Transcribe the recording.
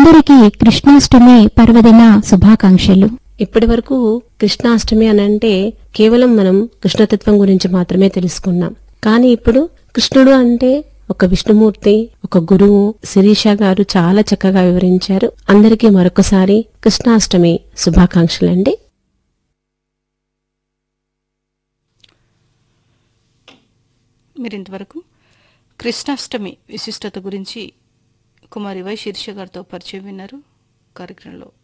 అందరికీ కృష్ణాష్టమి పర్వదిన శుభాకాంక్షలు ఇప్పటి వరకు కృష్ణాష్టమి అని అంటే కేవలం మనం కృష్ణతత్వం గురించి మాత్రమే తెలుసుకున్నాం కానీ ఇప్పుడు కృష్ణుడు అంటే ఒక విష్ణుమూర్తి ఒక గురువు శిరీష గారు చాలా చక్కగా వివరించారు అందరికీ మరొకసారి కృష్ణాష్టమి శుభాకాంక్షలండి మీరు ఇంతవరకు కృష్ణాష్టమి విశిష్టత గురించి కుమారి వై శీర్ష గారితో పరిచయం విన్నారు కార్యక్రమంలో